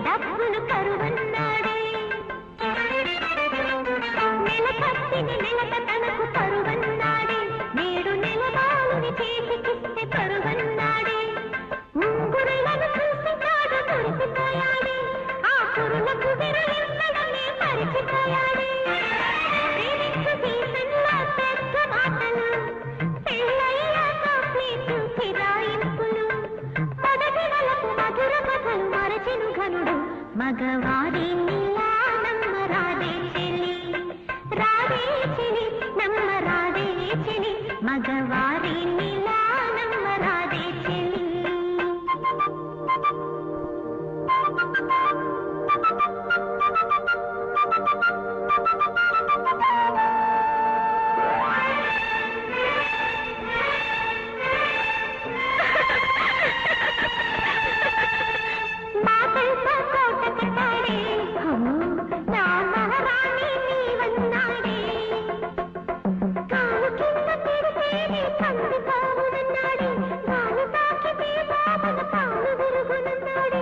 డబ్బులు కరువన్నాడే నెల కత్తిని నెలక తనకు కరువన్నాడే నేడు నెలవాలుని చేతికిస్తే కరువన్నాడే ముంగురులను చూసి కాడు మురిసిపోయాడే ఆ కురులకు విరలించడమే మరిచిపోయాడే ప్రేమించు సీజన్లో పెద్ద మాటలు పెళ్ళయ్యాక ప్లీజు ఫిరాయింపులు మొదటి వలపు మధుర కథలు మరచెను ఘనుడు మగవారి నీలా నమ్మ రాదే చెలి రాదే చెలి నమ్మ రాదే చెలి మగవారి నీలా నమ్మ రాదే చెలి మాటలతో కోట కట్టాడే అమ్మో, నా మహారాణి నీవన్నాడే కాలు కింద పెడితేనే కంది కావునన్నాడే కాలు తాకితే బాబన పాలు విరుగునన్నాడే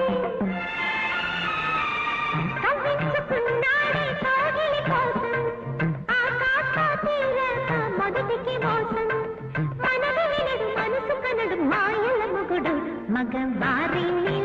కవ్వించుకున్నాడే కోగిలి కోసం ఆకాశ తీరాక మొదటికి మోసం మనది వినడు మనసు కనడు మాయల మొగుడు మగ వారి